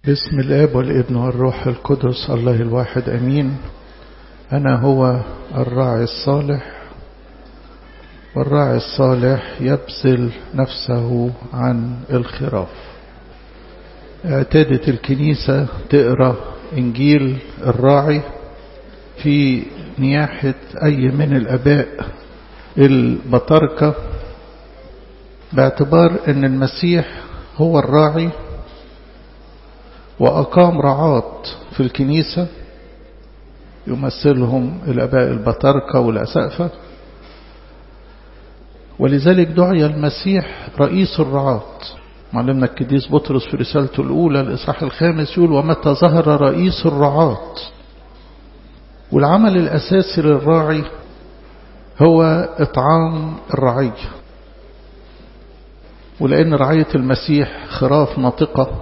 بسم الاب والابن والروح القدس الله الواحد امين انا هو الراعي الصالح والراعي الصالح يبذل نفسه عن الخراف اعتادت الكنيسة تقرأ انجيل الراعي في نياحة اي من الاباء البطاركة باعتبار ان المسيح هو الراعي وأقام رعاة في الكنيسة يمثلهم الأباء البطاركة والأسقفة ولذلك دعي المسيح رئيس الرعاة معلمنا القديس بطرس في رسالته الأولى الإصحاح الخامس يقول ومتى ظهر رئيس الرعاة والعمل الأساسي للراعي هو إطعام الرعية ولأن رعية المسيح خراف ناطقة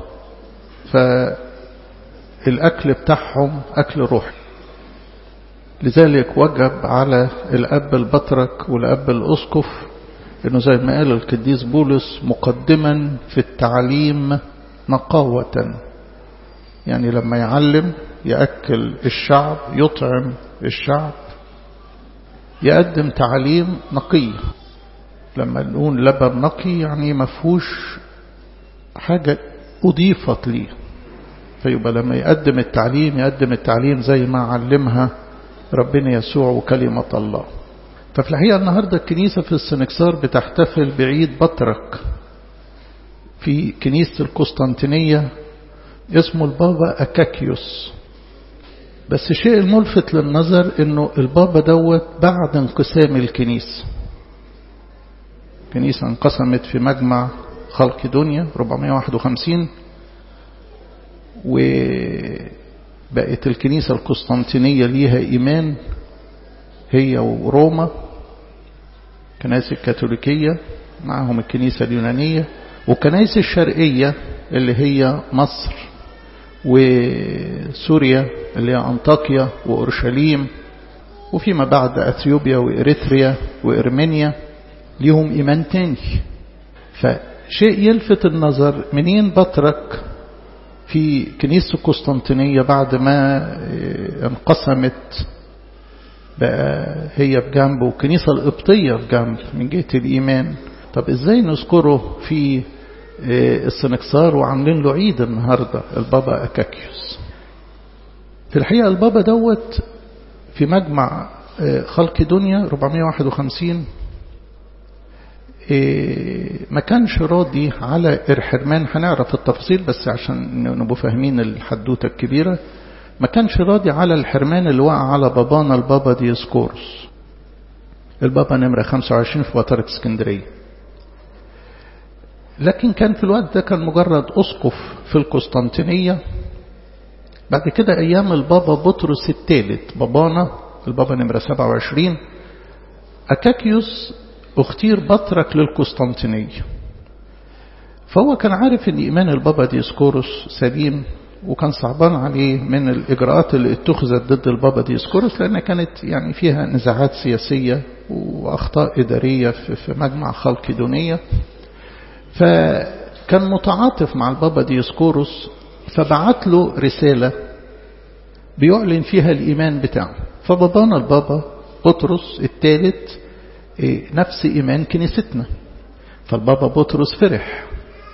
فالأكل بتاعهم أكل روحي لذلك وجب على الأب البطرك والأب الأسقف إنه زي ما قال القديس بولس مقدما في التعليم نقاوة يعني لما يعلم يأكل الشعب يطعم الشعب يقدم تعليم نقية لما نقول لبن نقي يعني مفهوش حاجة أضيفت ليه فيبقى لما يقدم التعليم يقدم التعليم زي ما علمها ربنا يسوع وكلمة الله ففي الحقيقة النهاردة الكنيسة في السنكسار بتحتفل بعيد بطرك في كنيسة القسطنطينية اسمه البابا أكاكيوس بس الشيء الملفت للنظر انه البابا دوت بعد انقسام الكنيسة الكنيسة انقسمت في مجمع خلق دنيا 451 وبقت الكنيسة القسطنطينية ليها إيمان هي وروما كنائس الكاثوليكية معهم الكنيسة اليونانية وكنائس الشرقية اللي هي مصر وسوريا اللي هي أنطاكيا وأورشليم وفيما بعد أثيوبيا وإريتريا وإرمينيا ليهم إيمان تاني فشيء يلفت النظر منين بطرك في كنيسة القسطنطينية بعد ما انقسمت بقى هي بجنب والكنيسة القبطية بجنب من جهة الإيمان طب إزاي نذكره في السنكسار وعاملين له عيد النهاردة البابا أكاكيوس في الحقيقة البابا دوت في مجمع خلق دنيا 451 ما كانش راضي على الحرمان هنعرف التفاصيل بس عشان نبقوا فاهمين الحدوتة الكبيرة ما كانش راضي على الحرمان اللي وقع على بابانا البابا ديسكورس البابا نمرة 25 في وترة اسكندرية لكن كان في الوقت ده كان مجرد أسقف في القسطنطينية بعد كده أيام البابا بطرس الثالث بابانا البابا نمرة 27 أكاكيوس اختير بطرك للقسطنطينية فهو كان عارف ان ايمان البابا ديسكورس سليم وكان صعبان عليه من الاجراءات اللي اتخذت ضد البابا ديسكورس لان كانت يعني فيها نزاعات سياسية واخطاء ادارية في مجمع خلق دونية فكان متعاطف مع البابا ديسكورس فبعت له رسالة بيعلن فيها الايمان بتاعه فبابانا البابا بطرس الثالث نفس إيمان كنيستنا فالبابا بطرس فرح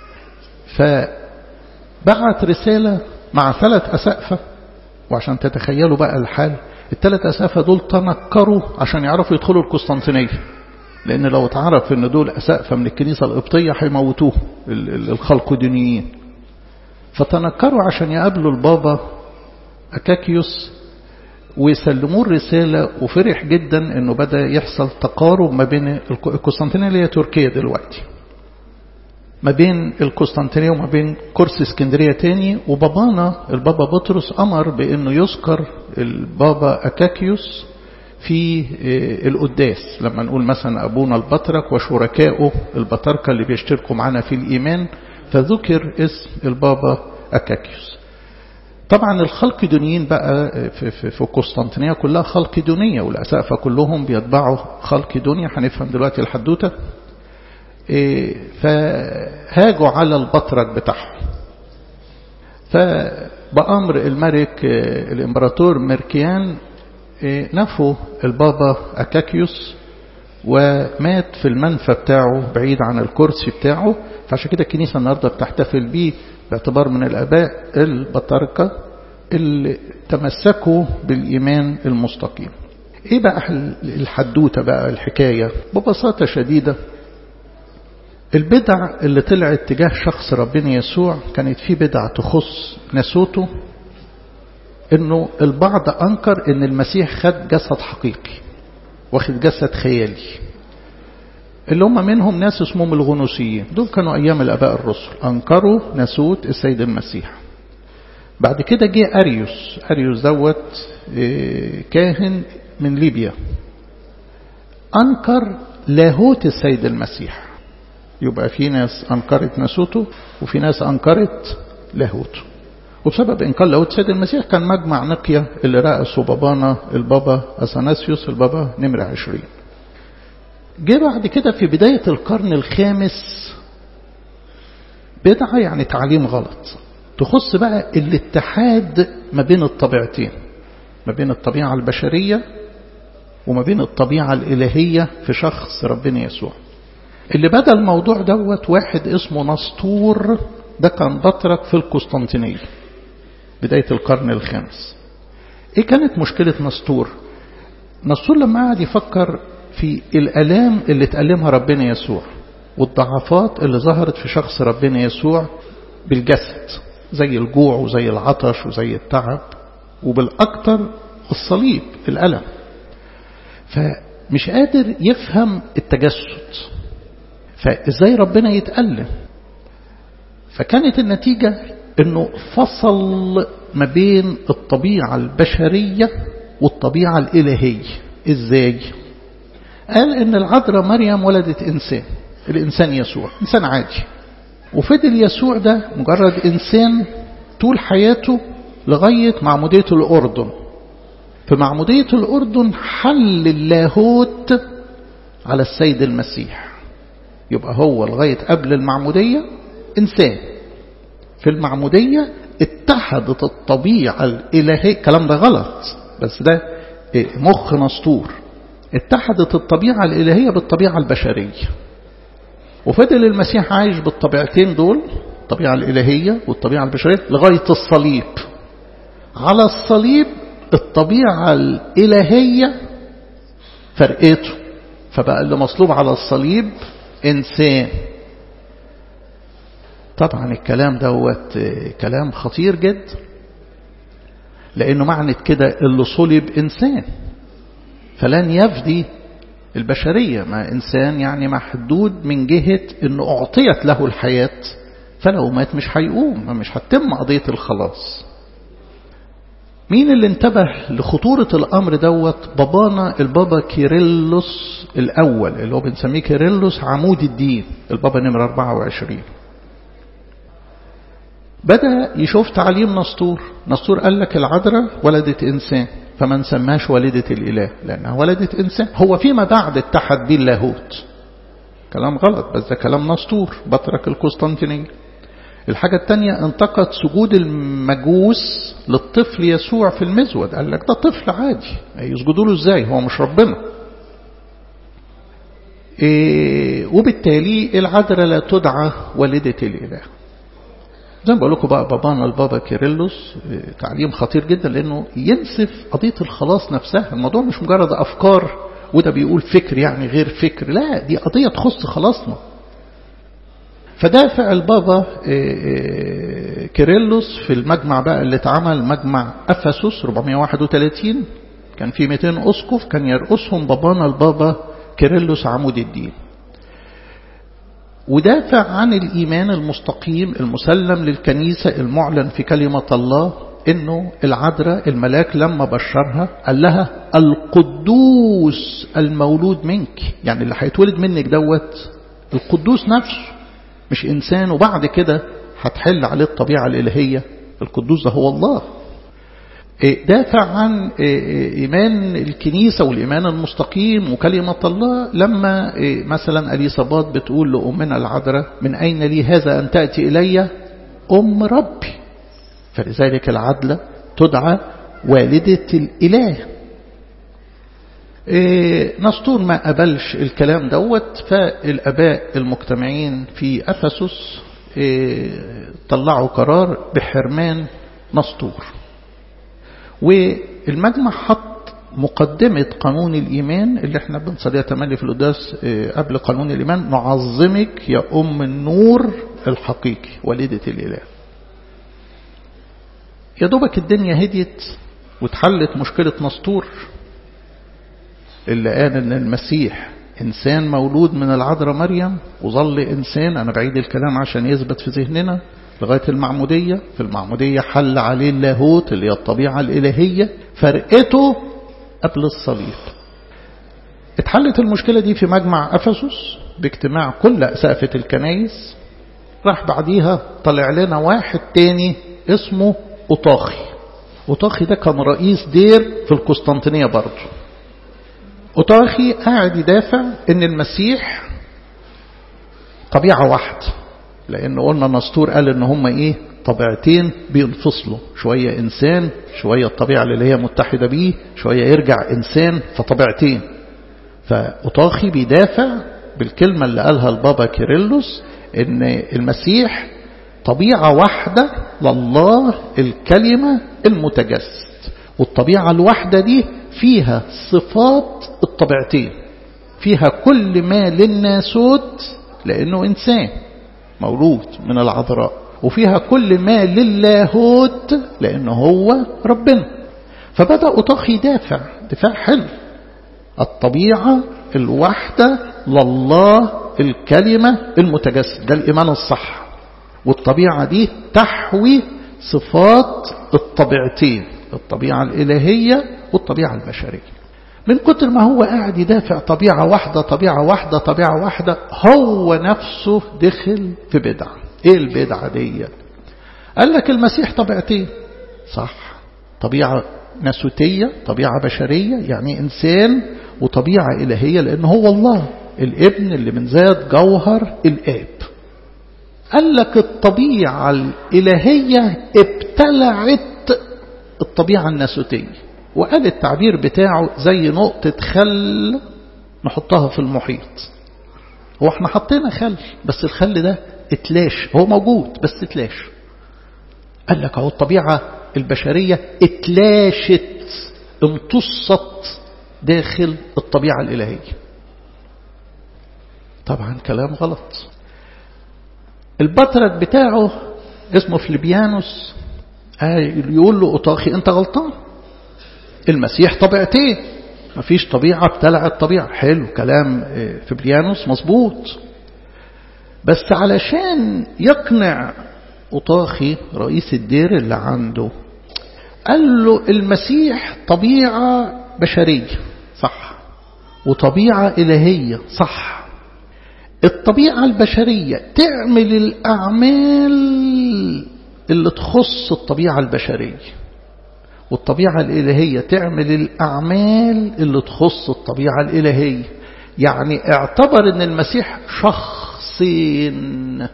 فبعت رسالة مع ثلاث أسقفة وعشان تتخيلوا بقى الحال الثلاث أسقفة دول تنكروا عشان يعرفوا يدخلوا القسطنطينية لأن لو اتعرف إن دول أسقفة من الكنيسة القبطية هيموتوه الخلقدينيين فتنكروا عشان يقابلوا البابا أكاكيوس ويسلموه الرسالة وفرح جدا انه بدأ يحصل تقارب ما بين القسطنطينية اللي هي تركيا دلوقتي ما بين القسطنطينية وما بين كرسي اسكندرية تاني وبابانا البابا بطرس أمر بأنه يذكر البابا أكاكيوس في القداس لما نقول مثلا أبونا البطرك وشركائه البطركة اللي بيشتركوا معنا في الإيمان فذكر اسم البابا أكاكيوس طبعا الخلق دونيين بقى في, في, في قسطنطينية كلها خلق دونية والأسقفة كلهم بيتبعوا خلق دونية هنفهم دلوقتي الحدوتة فهاجوا على البطرك بتاعهم فبأمر الملك الإمبراطور ميركيان نفوا البابا أكاكيوس ومات في المنفى بتاعه بعيد عن الكرسي بتاعه فعشان كده الكنيسة النهاردة بتحتفل بيه باعتبار من الآباء البطاركة اللي تمسكوا بالإيمان المستقيم ايه بقى الحدوتة بقى الحكاية ببساطة شديدة البدع اللي طلعت تجاه شخص ربنا يسوع كانت في بدع تخص نسوته انه البعض انكر ان المسيح خد جسد حقيقي واخد جسد خيالي اللي هم منهم ناس اسمهم الغنوسيين دول كانوا ايام الاباء الرسل انكروا ناسوت السيد المسيح بعد كده جه اريوس اريوس دوت كاهن من ليبيا انكر لاهوت السيد المسيح يبقى في ناس انكرت ناسوته وفي ناس انكرت لاهوته وبسبب إنكار لاهوت السيد المسيح كان مجمع نقية اللي رأسه بابانا البابا أثناسيوس البابا نمرة عشرين جه بعد كده في بداية القرن الخامس بدعة يعني تعليم غلط تخص بقى الاتحاد ما بين الطبيعتين ما بين الطبيعة البشرية وما بين الطبيعة الإلهية في شخص ربنا يسوع اللي بدأ الموضوع دوت واحد اسمه نسطور ده كان بطرك في القسطنطينية بداية القرن الخامس ايه كانت مشكلة نسطور نسطور لما قعد يفكر في الالام اللي تألمها ربنا يسوع والضعفات اللي ظهرت في شخص ربنا يسوع بالجسد زي الجوع وزي العطش وزي التعب وبالأكثر الصليب الألم فمش قادر يفهم التجسد فازاي ربنا يتألم فكانت النتيجة انه فصل ما بين الطبيعة البشرية والطبيعة الإلهية ازاي قال ان العذراء مريم ولدت انسان الانسان يسوع انسان عادي وفضل يسوع ده مجرد انسان طول حياته لغاية معمودية الأردن في معمودية الأردن حل اللاهوت على السيد المسيح يبقى هو لغاية قبل المعمودية إنسان في المعمودية اتحدت الطبيعة الإلهية الكلام ده غلط بس ده مخ نسطور اتحدت الطبيعة الإلهية بالطبيعة البشرية وفضل المسيح عايش بالطبيعتين دول الطبيعة الإلهية والطبيعة البشرية لغاية الصليب على الصليب الطبيعة الإلهية فرقته فبقى اللي مصلوب على الصليب إنسان طبعا الكلام دوت كلام خطير جدا لأنه معنى كده اللي صلب إنسان فلن يفدي البشرية ما إنسان يعني محدود من جهة أنه أعطيت له الحياة فلو مات مش هيقوم مش هتتم قضية الخلاص مين اللي انتبه لخطورة الأمر دوت بابانا البابا كيرلس الأول اللي هو بنسميه كيرلس عمود الدين البابا نمرة 24 بدأ يشوف تعليم نسطور نسطور قال لك العذراء ولدت إنسان فما نسماش والدة الإله لأنها ولدت إنسان هو فيما بعد اتحد به اللاهوت كلام غلط بس ده كلام نسطور بطرك القسطنطينية الحاجة الثانية انتقد سجود المجوس للطفل يسوع في المزود قال لك ده طفل عادي يسجدوا له ازاي هو مش ربنا إيه وبالتالي العذراء لا تدعى والدة الإله زي ما بقول لكم بقى بابانا البابا كيرلس تعليم خطير جدا لانه ينسف قضيه الخلاص نفسها الموضوع مش مجرد افكار وده بيقول فكر يعني غير فكر لا دي قضيه تخص خلاصنا فدافع البابا كيرلس في المجمع بقى اللي اتعمل مجمع افسس 431 كان في 200 اسقف كان يرأسهم بابانا البابا كيرلس عمود الدين ودافع عن الإيمان المستقيم المسلم للكنيسة المعلن في كلمة الله إنه العذراء الملاك لما بشرها قال لها القدوس المولود منك يعني اللي هيتولد منك دوت القدوس نفسه مش إنسان وبعد كده هتحل عليه الطبيعة الإلهية القدوس ده هو الله دافع عن إيمان الكنيسة والإيمان المستقيم وكلمة الله لما مثلا أليصابات بتقول لأمنا العذراء من أين لي هذا أن تأتي إلي أم ربي فلذلك العدلة تدعى والدة الإله إيه نسطور ما قبلش الكلام دوت فالأباء المجتمعين في أفسس إيه طلعوا قرار بحرمان نسطور والمجمع حط مقدمة قانون الإيمان اللي احنا بنصليها تملي في القداس إيه قبل قانون الإيمان نعظمك يا أم النور الحقيقي والدة الإله يا دوبك الدنيا هديت واتحلت مشكلة نسطور اللي قال ان المسيح انسان مولود من العذراء مريم وظل انسان انا بعيد الكلام عشان يثبت في ذهننا لغاية المعمودية في المعمودية حل عليه اللاهوت اللي هي الطبيعة الإلهية فرقته قبل الصليب اتحلت المشكلة دي في مجمع أفسس باجتماع كل أسافة الكنايس راح بعديها طلع لنا واحد تاني اسمه أطاخي أطاخي ده كان رئيس دير في القسطنطينية برضه أطاخي قاعد يدافع ان المسيح طبيعة واحدة لان قلنا نسطور قال ان هم ايه طبيعتين بينفصلوا شوية انسان شوية الطبيعة اللي هي متحدة بيه شوية يرجع انسان فطبيعتين فأطاخي بيدافع بالكلمة اللي قالها البابا كيرلس ان المسيح طبيعة واحدة لله الكلمة المتجسد والطبيعة الواحدة دي فيها صفات الطبيعتين فيها كل ما للناسوت لأنه إنسان مولود من العذراء وفيها كل ما للاهوت لأنه هو ربنا فبدأ أطاخ يدافع دفاع حلو الطبيعة الواحدة لله الكلمة المتجسد ده الإيمان الصح والطبيعة دي تحوي صفات الطبيعتين الطبيعة الإلهية والطبيعة البشرية من كتر ما هو قاعد يدافع طبيعة واحدة طبيعة واحدة طبيعة واحدة هو نفسه دخل في بدعة ايه البدعة دي قال لك المسيح طبيعتين صح طبيعة ناسوتية طبيعة بشرية يعني إنسان وطبيعة إلهية لأنه هو الله الابن اللي من ذات جوهر الآب قال لك الطبيعة الإلهية ابتلعت الطبيعة الناسوتية وقال التعبير بتاعه زي نقطة خل نحطها في المحيط هو احنا حطينا خل بس الخل ده اتلاش هو موجود بس اتلاش قال لك اهو الطبيعة البشرية اتلاشت امتصت داخل الطبيعة الإلهية طبعا كلام غلط البطرك بتاعه اسمه فليبيانوس يقول له أطاخي أنت غلطان المسيح طبيعتين مفيش طبيعة ابتلعت طبيعة حلو كلام فبريانوس مظبوط بس علشان يقنع أطاخي رئيس الدير اللي عنده قال له المسيح طبيعة بشرية صح وطبيعة إلهية صح الطبيعة البشرية تعمل الأعمال اللي تخص الطبيعة البشرية والطبيعة الإلهية تعمل الأعمال اللي تخص الطبيعة الإلهية يعني اعتبر ان المسيح شخصين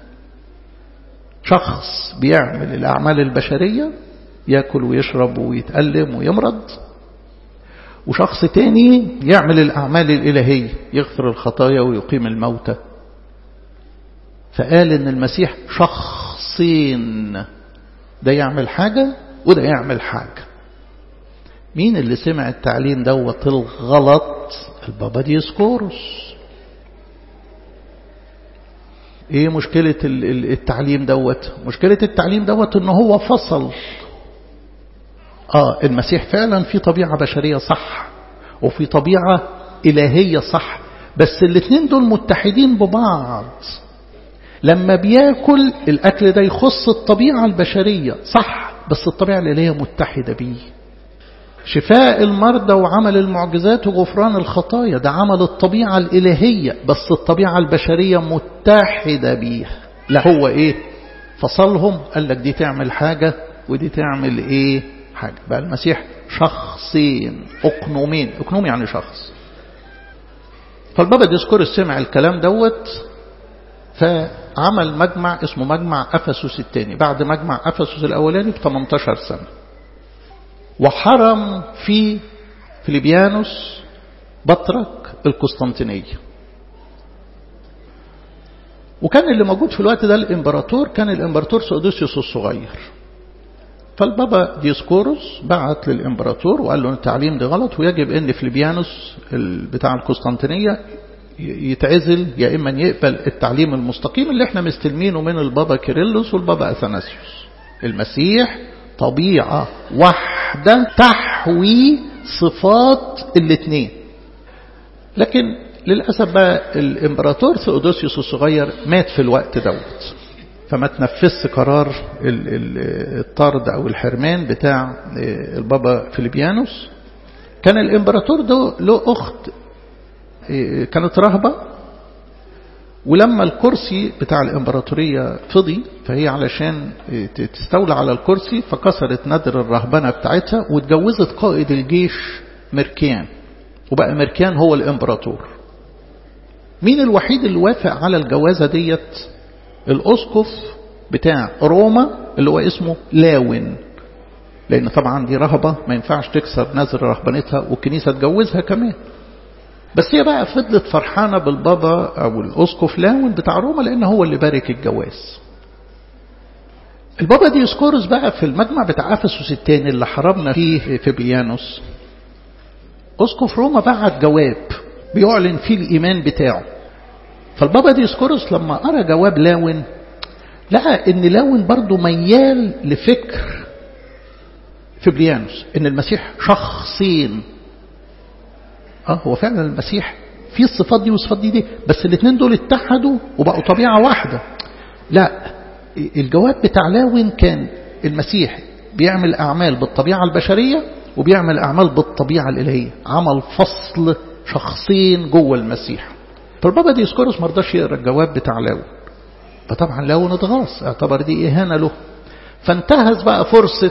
شخص بيعمل الأعمال البشرية يأكل ويشرب ويتألم ويمرض وشخص تاني يعمل الأعمال الإلهية يغفر الخطايا ويقيم الموتى فقال ان المسيح شخصين ده يعمل حاجة وده يعمل حاجة مين اللي سمع التعليم دوت الغلط البابا ديسكورس ايه مشكلة التعليم دوت مشكلة التعليم دوت ان هو فصل اه المسيح فعلا في طبيعة بشرية صح وفي طبيعة إلهية صح بس الاثنين دول متحدين ببعض لما بياكل الأكل ده يخص الطبيعة البشرية صح بس الطبيعة الإلهية متحدة بيه شفاء المرضى وعمل المعجزات وغفران الخطايا ده عمل الطبيعة الإلهية بس الطبيعة البشرية متحدة بيها لا هو إيه فصلهم قال لك دي تعمل حاجة ودي تعمل إيه حاجة بقى المسيح شخصين أقنومين أقنوم يعني شخص فالبابا ديسكورس سمع الكلام دوت فعمل مجمع اسمه مجمع أفسس الثاني بعد مجمع أفسس الأولاني ب 18 سنة وحرم في فليبيانوس بطرك القسطنطينية وكان اللي موجود في الوقت ده الإمبراطور كان الإمبراطور سودوسيوس الصغير فالبابا ديسكوروس بعت للإمبراطور وقال له التعليم ده غلط ويجب أن فليبيانوس بتاع القسطنطينية يتعزل يا إما يقبل التعليم المستقيم اللي احنا مستلمينه من البابا كيرلس والبابا أثناسيوس المسيح طبيعة واحدة تحوي صفات الاثنين لكن للأسف بقى الإمبراطور ثيودوسيوس الصغير مات في الوقت دوت فما تنفذش قرار الطرد أو الحرمان بتاع البابا فيليبيانوس كان الإمبراطور ده له أخت كانت رهبة ولما الكرسي بتاع الإمبراطورية فضي فهي علشان تستولى على الكرسي فكسرت ندر الرهبنة بتاعتها واتجوزت قائد الجيش مركيان وبقى مركيان هو الإمبراطور مين الوحيد اللي وافق على الجوازة ديت الأسقف بتاع روما اللي هو اسمه لاون لأن طبعا دي رهبة ما ينفعش تكسر نذر رهبنتها والكنيسة تجوزها كمان بس هي بقى فضلت فرحانة بالبابا أو الأسقف لاون بتاع روما لأن هو اللي بارك الجواز البابا ديسكورس بقى في المجمع بتاع أفسس الثاني اللي حرمنا فيه في بيانوس أسقف روما بعت جواب بيعلن فيه الإيمان بتاعه فالبابا ديسكورس لما قرأ جواب لاون لقى ان لاون برضه ميال لفكر فبريانوس ان المسيح شخصين اه هو فعلا المسيح في الصفات دي والصفات دي دي بس الاثنين دول اتحدوا وبقوا طبيعة واحدة لا الجواب بتاع لاون كان المسيح بيعمل أعمال بالطبيعة البشرية وبيعمل أعمال بالطبيعة الإلهية عمل فصل شخصين جوه المسيح فالبابا ديسكورس ما رضاش يقرا الجواب بتاع لاون فطبعا لاون اتغاظ اعتبر دي إهانة له فانتهز بقى فرصة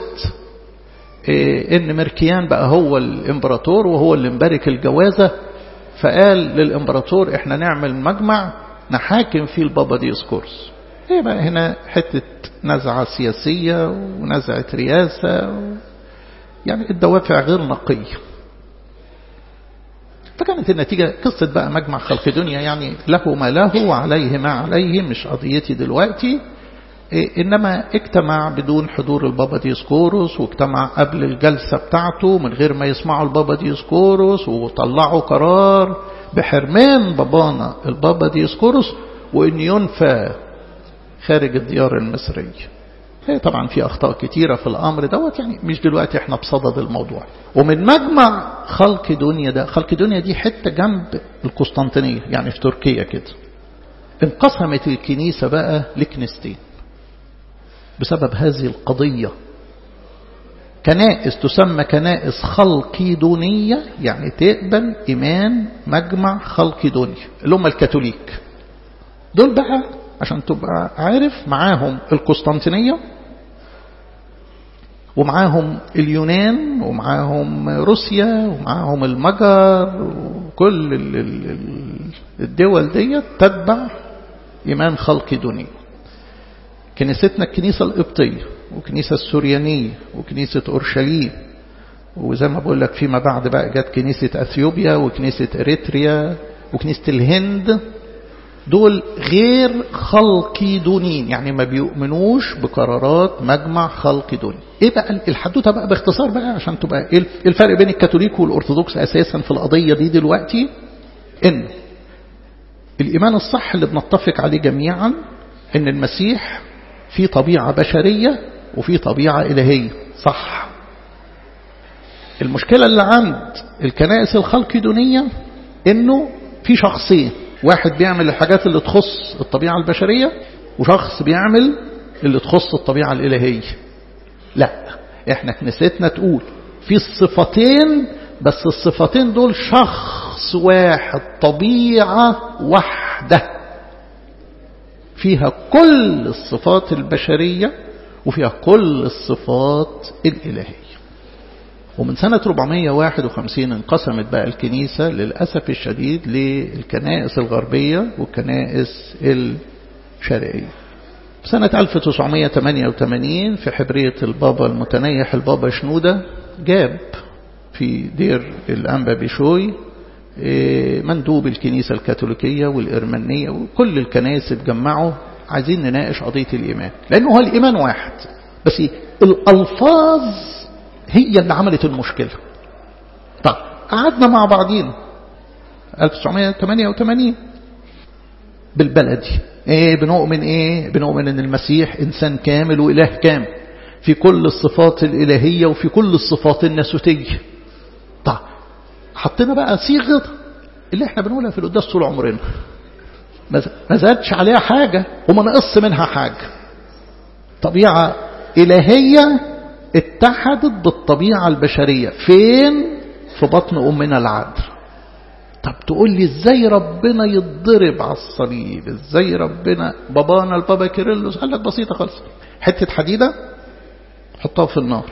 إيه ان مركيان بقى هو الامبراطور وهو اللي مبارك الجوازة فقال للامبراطور احنا نعمل مجمع نحاكم فيه البابا ديسكورس ايه بقى هنا حتة نزعة سياسية ونزعة رياسة يعني الدوافع غير نقية فكانت النتيجة قصة بقى مجمع خلق دنيا يعني له ما له وعليه ما عليه مش قضيتي دلوقتي إنما اجتمع بدون حضور البابا ديسكوروس واجتمع قبل الجلسة بتاعته من غير ما يسمعوا البابا ديسكوروس وطلعوا قرار بحرمان بابانا البابا ديسكوروس وإن ينفى خارج الديار المصرية هي طبعا في أخطاء كتيرة في الأمر دوت يعني مش دلوقتي احنا بصدد الموضوع ومن مجمع خلق دنيا ده خلق دنيا دي حتة جنب القسطنطينية يعني في تركيا كده انقسمت الكنيسة بقى لكنيستين بسبب هذه القضية كنائس تسمى كنائس خلقيدونية يعني تقبل إيمان مجمع خلقيدونيا اللي هم الكاثوليك دول بقى عشان تبقى عارف معاهم القسطنطينية ومعاهم اليونان ومعاهم روسيا ومعاهم المجر وكل الدول دي تتبع إيمان خلقي دوني كنيستنا الكنيسة القبطية وكنيسة السوريانية وكنيسة أورشليم وزي ما بقول لك فيما بعد بقى جت كنيسة أثيوبيا وكنيسة إريتريا وكنيسة الهند دول غير خلقي دونين يعني ما بيؤمنوش بقرارات مجمع خلقي دوني ايه بقى الحدوته بقى باختصار بقى عشان تبقى ايه الفرق بين الكاثوليك والارثوذكس اساسا في القضيه دي دلوقتي ان الايمان الصح اللي بنتفق عليه جميعا ان المسيح في طبيعه بشريه وفي طبيعه الهيه صح المشكله اللي عند الكنائس الخلقي دونيه انه في شخصين واحد بيعمل الحاجات اللي تخص الطبيعة البشرية وشخص بيعمل اللي تخص الطبيعة الإلهية لا احنا كنيستنا تقول في الصفتين بس الصفتين دول شخص واحد طبيعة واحدة فيها كل الصفات البشرية وفيها كل الصفات الإلهية ومن سنة 451 انقسمت بقى الكنيسة للأسف الشديد للكنائس الغربية والكنائس شرقية سنة 1988 في حبرية البابا المتنيح البابا شنودة جاب في دير الأنبا بشوي مندوب الكنيسة الكاثوليكية والإرمنية وكل الكنائس اتجمعوا عايزين نناقش قضية الإيمان لأنه هو الإيمان واحد بس الألفاظ هي اللي عملت المشكلة طب قعدنا مع بعضين 1988 بالبلدي ايه بنؤمن ايه بنؤمن ان المسيح انسان كامل واله كامل في كل الصفات الالهية وفي كل الصفات الناسوتية طب حطينا بقى صيغة اللي احنا بنقولها في القداس طول عمرنا ما زادش عليها حاجة وما نقص منها حاجة طبيعة إلهية اتحدت بالطبيعة البشرية فين في بطن أمنا العذراء طب تقول لي ازاي ربنا يتضرب على الصليب ازاي ربنا بابانا البابا كيرلس قال لك بسيطة خالص حتة حديدة حطها في النار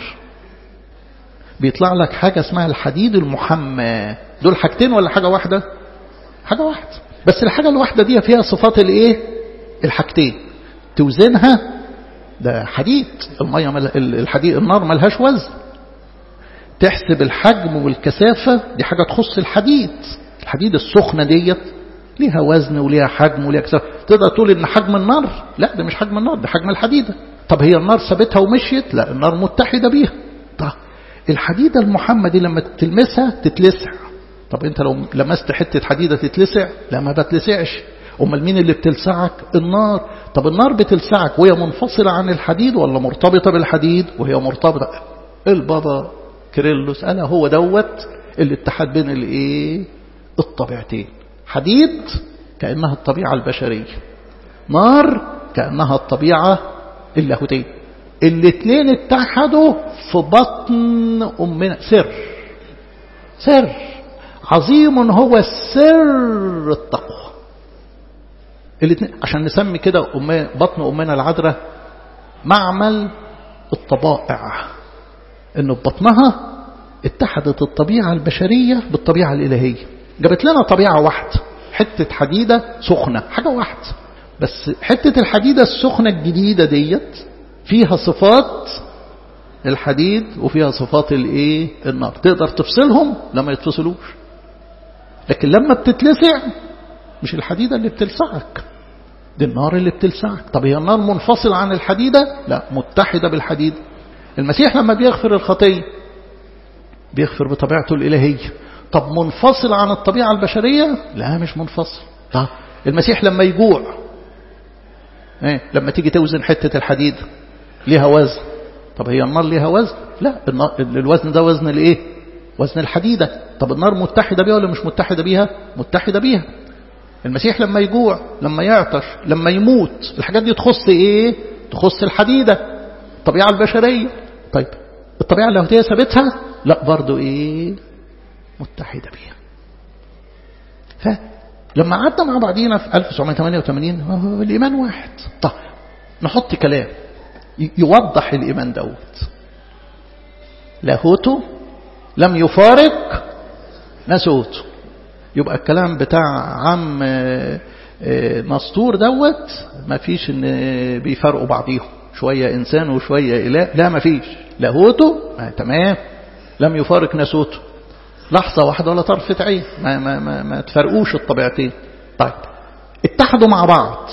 بيطلع لك حاجة اسمها الحديد المحمى دول حاجتين ولا حاجة واحدة حاجة واحدة بس الحاجة الواحدة دي فيها صفات الايه الحاجتين توزنها ده حديد المية مل... الحديد النار ملهاش وزن تحسب الحجم والكثافة دي حاجة تخص الحديد الحديد السخنة ديت ليها وزن وليها حجم وليها كثافة تقدر تقول ان حجم النار لا ده مش حجم النار ده حجم الحديدة طب هي النار سابتها ومشيت لا النار متحدة بيها طب الحديدة المحمى دي لما تلمسها تتلسع طب انت لو لمست حتة حديدة تتلسع لا ما بتلسعش امال مين اللي بتلسعك النار طب النار بتلسعك وهي منفصلة عن الحديد ولا مرتبطة بالحديد وهي مرتبطة البابا كيرلس انا هو دوت الاتحاد بين الايه الطبيعتين حديد كأنها الطبيعة البشرية نار كأنها الطبيعة اللاهوتية الاثنين اتحدوا في بطن أمنا سر سر عظيم هو سر التقوى الاثنين عشان نسمي كده أم بطن أمنا العذراء معمل الطبائع انه ببطنها اتحدت الطبيعة البشرية بالطبيعة الإلهية جابت لنا طبيعة واحدة حتة حديدة سخنة حاجة واحدة بس حتة الحديدة السخنة الجديدة ديت فيها صفات الحديد وفيها صفات الايه النار تقدر تفصلهم لما يتفصلوش لكن لما بتتلسع مش الحديدة اللي بتلسعك دي النار اللي بتلسعك طب هي النار منفصلة عن الحديدة لا متحدة بالحديد المسيح لما بيغفر الخطية بيغفر بطبيعته الإلهية طب منفصل عن الطبيعة البشرية لا مش منفصل طب المسيح لما يجوع ايه لما تيجي توزن حتة الحديد ليها وزن طب هي النار ليها وزن لا الوزن ده وزن الايه وزن الحديدة طب النار متحدة بيها ولا مش متحدة بيها متحدة بيها المسيح لما يجوع لما يعطش لما يموت الحاجات دي تخص ايه تخص الحديدة الطبيعة البشرية طيب الطبيعة اللاهوتية ثابتها لا برضو ايه متحدة بيها فلما قعدنا مع بعضينا في 1988 هو الإيمان واحد طب نحط كلام يوضح الإيمان دوت لاهوته لم يفارق ناسوته يبقى الكلام بتاع عم مسطور دوت ما فيش ان بيفرقوا بعضيهم شوية إنسان وشوية إله لا ما فيش لاهوته آه تمام لم يفارق ناسوته لحظة واحدة ولا طرفة عين ما, ما, ما, ما تفرقوش الطبيعتين طيب اتحدوا مع بعض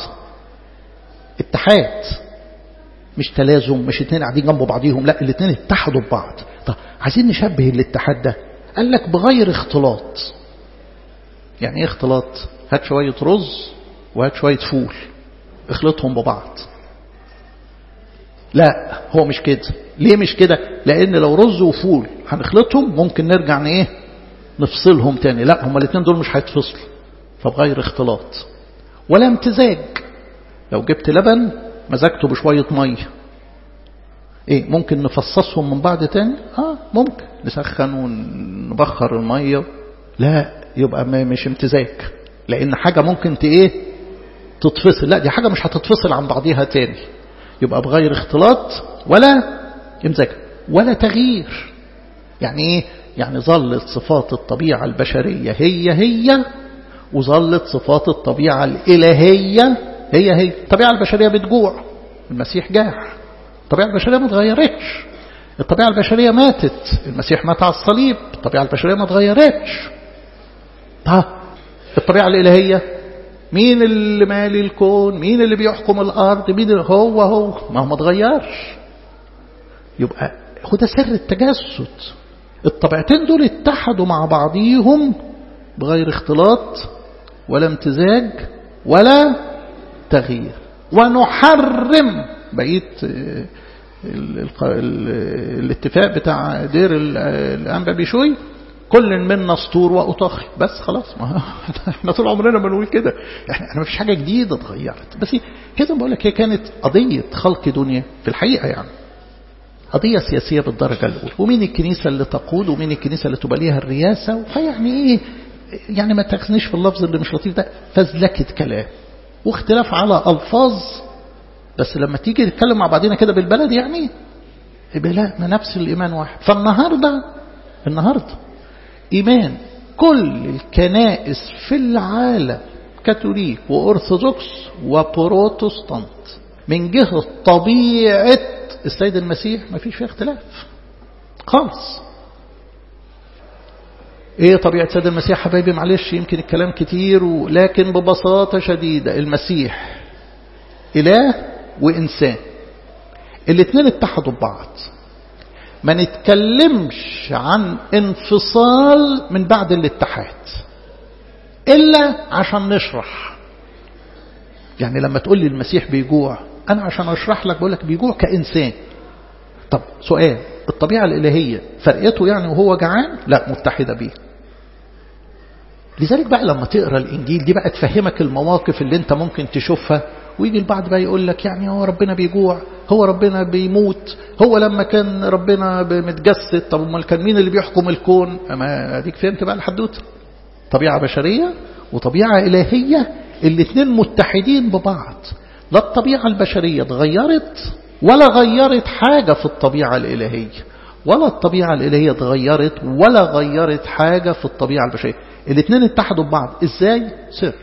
اتحاد مش تلازم مش اتنين قاعدين جنب بعضيهم لا الاتنين اتحدوا ببعض طب عايزين نشبه الاتحاد ده قال لك بغير اختلاط يعني ايه اختلاط هات شوية رز وهات شوية فول اخلطهم ببعض لا هو مش كده ليه مش كده لان لو رز وفول هنخلطهم ممكن نرجع ايه نفصلهم تاني لا هما الاثنين دول مش هيتفصلوا فبغير اختلاط ولا امتزاج لو جبت لبن مزجته بشوية مية ايه ممكن نفصصهم من بعض تاني اه ممكن نسخن ونبخر المية لا يبقى مش امتزاج لان حاجة ممكن ت ايه تتفصل لا دي حاجة مش هتتفصل عن بعضيها تاني يبقى بغير اختلاط ولا امزاج ولا تغيير يعني ايه يعني ظلت صفات الطبيعة البشرية هي هي وظلت صفات الطبيعة الإلهية هي هي الطبيعة البشرية بتجوع المسيح جاع الطبيعة البشرية ما اتغيرتش الطبيعة البشرية ماتت المسيح مات على الصليب الطبيعة البشرية ما اتغيرتش طب الطبيعة الإلهية مين اللي مالي الكون مين اللي بيحكم الأرض مين اللي هو هو ما هو ما اتغيرش يبقى هو ده سر التجسد الطبيعتين دول اتحدوا مع بعضيهم بغير اختلاط ولا امتزاج ولا تغيير ونحرم بقية ال ال ال الاتفاق بتاع دير الأنبا بيشوي كل منا سطور وأطاخي بس خلاص ما احنا طول عمرنا بنقول كده احنا ما فيش حاجة جديدة اتغيرت بس كده بقول لك هي كانت قضية خلق دنيا في الحقيقة يعني قضية سياسية بالدرجة الأولى ومين الكنيسة اللي تقود ومين الكنيسة اللي تبقى ليها الرياسة فيعني إيه يعني ما تاخذنيش في اللفظ اللي مش لطيف ده فزلكة كلام واختلاف على ألفاظ بس لما تيجي تتكلم مع بعضنا كده بالبلد يعني يبقى لا ما نفس الإيمان واحد فالنهاردة النهاردة إيمان كل الكنائس في العالم كاثوليك وأرثوذكس وبروتستانت من جهة طبيعة السيد المسيح ما فيش فيها اختلاف خالص ايه طبيعة السيد المسيح حبايبي معلش يمكن الكلام كتير لكن ببساطة شديدة المسيح إله وإنسان الاثنين اتحدوا ببعض ما نتكلمش عن انفصال من بعد الاتحاد إلا عشان نشرح يعني لما تقول لي المسيح بيجوع أنا عشان أشرح لك بقول لك بيجوع كإنسان طب سؤال الطبيعة الإلهية فرقته يعني وهو جعان لا متحدة بيه لذلك بقى لما تقرأ الإنجيل دي بقى تفهمك المواقف اللي انت ممكن تشوفها ويجي البعض بقى يقول لك يعني هو ربنا بيجوع هو ربنا بيموت هو لما كان ربنا متجسد طب امال كان مين اللي بيحكم الكون اما اديك فهمت بقى الحدوته طبيعة بشرية وطبيعة إلهية الاثنين متحدين ببعض لا الطبيعة البشرية اتغيرت ولا غيرت حاجة في الطبيعة الإلهية ولا الطبيعة الإلهية اتغيرت ولا غيرت حاجة في الطبيعة البشرية الاثنين اتحدوا ببعض ازاي سر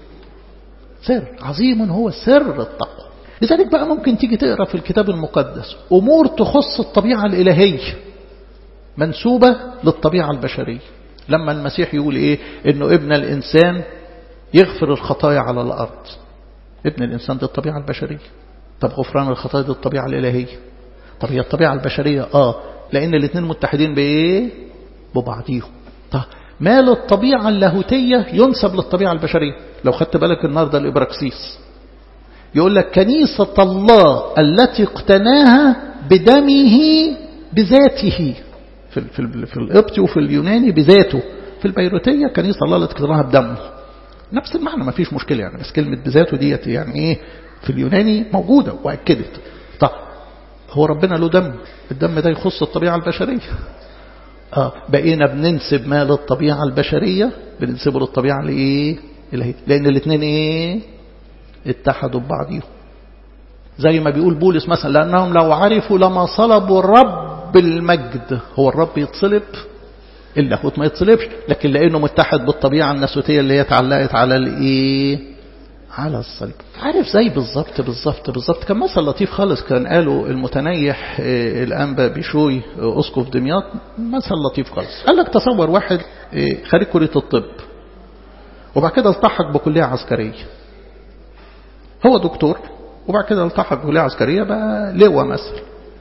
سر عظيم هو سر التقوى لذلك بقى ممكن تيجي تقرأ في الكتاب المقدس أمور تخص الطبيعة الإلهية منسوبة للطبيعة البشرية لما المسيح يقول إيه إنه ابن الإنسان يغفر الخطايا على الأرض ابن الإنسان دي الطبيعة البشرية طب غفران الخطايا دي الطبيعة الإلهية طب هي الطبيعة البشرية آه لأن الاثنين متحدين بإيه ببعضيهم طب ما للطبيعة اللاهوتية ينسب للطبيعة البشرية لو خدت بالك النهاردة الإبراكسيس يقول لك كنيسة الله التي اقتناها بدمه بذاته في في في القبطي وفي اليوناني بذاته في البيروتية كنيسة الله التي اقتناها بدمه نفس المعنى ما فيش مشكلة يعني بس كلمة بذاته ديت يعني ايه في اليوناني موجودة وأكدت طب هو ربنا له دم الدم ده يخص الطبيعة البشرية آه بقينا بننسب ما للطبيعة البشرية بننسبه للطبيعة لإيه الهي لأن الاثنين إيه اتحدوا ببعضهم زي ما بيقول بولس مثلا لأنهم لو عرفوا لما صلبوا الرب المجد هو الرب يتصلب اللاهوت ما يتصلبش لكن لأنه متحد بالطبيعة الناسوتية اللي هي اتعلقت على الإيه على الصليب عارف زي بالظبط بالظبط بالظبط كان مثل لطيف خالص كان قاله المتنيح الأنبا بشوي أسقف دمياط مثل لطيف خالص قال لك تصور واحد خريج كلية الطب وبعد كده التحق بكلية عسكرية هو دكتور وبعد كده التحق بكلية عسكرية بقى لواء مثلا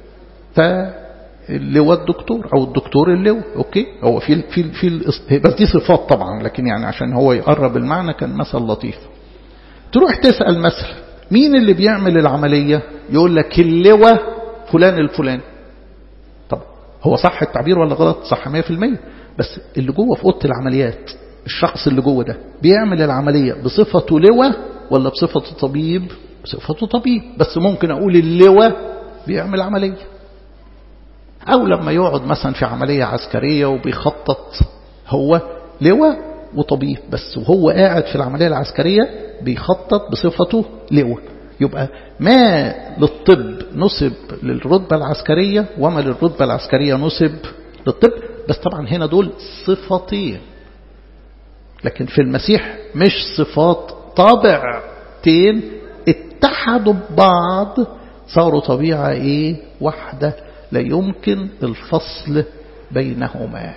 فاللواء الدكتور او الدكتور اللواء اوكي هو في في في بس دي صفات طبعا لكن يعني عشان هو يقرب المعنى كان مثل لطيف تروح تسأل مثلا مين اللي بيعمل العملية يقول لك اللواء فلان الفلاني طب هو صح التعبير ولا غلط صح 100% بس اللي جوه في اوضه العمليات الشخص اللي جوه ده بيعمل العملية بصفته لواء ولا بصفته طبيب بصفته طبيب بس ممكن أقول اللواء بيعمل عملية أو لما يقعد مثلا في عملية عسكرية وبيخطط هو لواء وطبيب بس وهو قاعد في العملية العسكرية بيخطط بصفته لواء يبقى ما للطب نسب للرتبة العسكرية وما للرتبة العسكرية نسب للطب بس طبعا هنا دول صفتين لكن في المسيح مش صفات طابعتين اتحدوا ببعض صاروا طبيعة ايه واحدة لا يمكن الفصل بينهما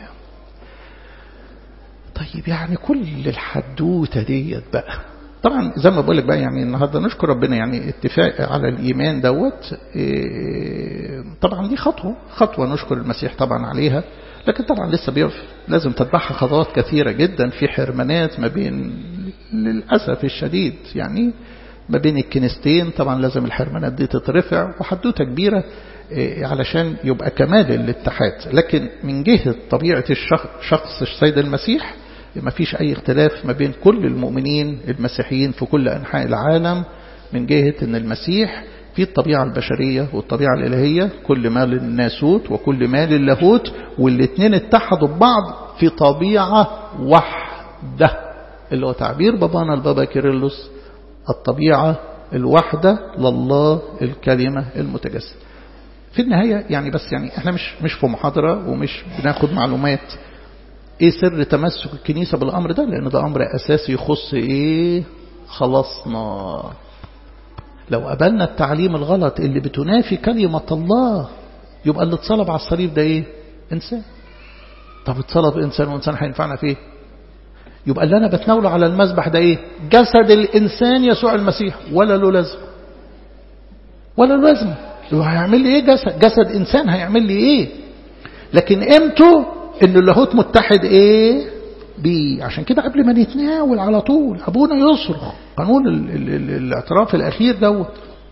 طيب يعني كل الحدوتة ديت بقى طبعا زي ما بقول لك بقى يعني النهارده نشكر ربنا يعني اتفاق على الايمان دوت إيه طبعا دي خطوه خطوه نشكر المسيح طبعا عليها لكن طبعا لسه بيقف لازم تتبعها خطوات كثيره جدا في حرمانات ما بين للاسف الشديد يعني ما بين الكنيستين طبعا لازم الحرمانات دي تترفع وحدوته كبيره إيه علشان يبقى كمال الاتحاد لكن من جهه طبيعه الشخص السيد المسيح ما فيش أي اختلاف ما بين كل المؤمنين المسيحيين في كل أنحاء العالم من جهة أن المسيح في الطبيعة البشرية والطبيعة الإلهية كل ما للناسوت وكل ما للاهوت والاثنين اتحدوا ببعض في طبيعة واحدة اللي هو تعبير بابانا البابا كيرلس الطبيعة الواحدة لله الكلمة المتجسد في النهاية يعني بس يعني احنا مش مش في محاضرة ومش بناخد معلومات ايه سر تمسك الكنيسة بالامر ده لان ده امر اساسي يخص ايه خلصنا لو قبلنا التعليم الغلط اللي بتنافي كلمة الله يبقى اللي اتصلب على الصليب ده ايه انسان طب اتصلب انسان وانسان هينفعنا في ايه يبقى اللي انا بتناوله على المذبح ده ايه جسد الانسان يسوع المسيح ولا له لازمه ولا له لازمه هيعمل لي ايه جسد جسد انسان هيعمل لي ايه لكن قيمته ان اللاهوت متحد ايه بيه عشان كده قبل ما نتناول على طول ابونا يصرخ قانون ال ال ال الاعتراف الاخير دوت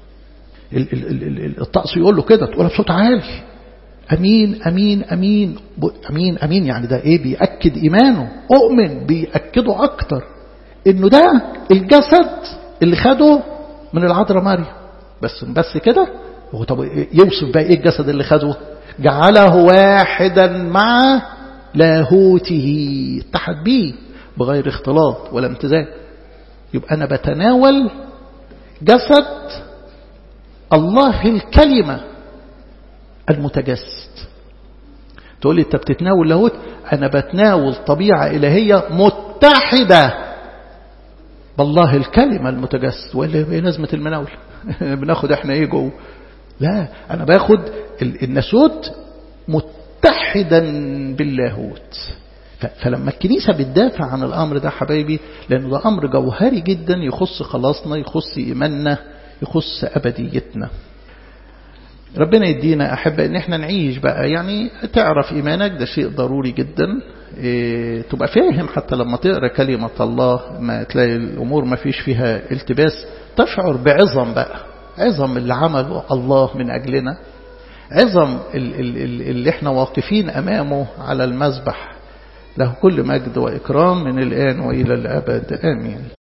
الطقس يقول له كده تقولها بصوت عالي امين امين امين امين امين يعني ده ايه بيأكد ايمانه اؤمن بيأكده اكتر انه ده الجسد اللي خده من العذراء مريم بس بس كده هو طب يوصف بقى ايه الجسد اللي خده جعله واحدا مع لاهوته اتحد به بغير اختلاط ولا امتزاج يبقى أنا بتناول جسد الله الكلمة المتجسد تقول لي انت بتتناول لاهوت انا بتناول طبيعة الهية متحدة بالله الكلمة المتجسد ولا ايه لازمة المناول بناخد احنا ايه جوه لا أنا باخد الناسوت متحدا باللاهوت فلما الكنيسة بتدافع عن الأمر ده حبايبي لأنه ده أمر جوهري جدا يخص خلاصنا يخص إيماننا يخص أبديتنا ربنا يدينا أحب أن احنا نعيش بقى يعني تعرف إيمانك ده شيء ضروري جدا إيه تبقى فاهم حتى لما تقرأ كلمة الله ما تلاقي الأمور ما فيش فيها التباس تشعر بعظم بقى عظم اللي عمله الله من أجلنا عظم اللي احنا واقفين أمامه على المذبح له كل مجد وإكرام من الآن وإلى الأبد آمين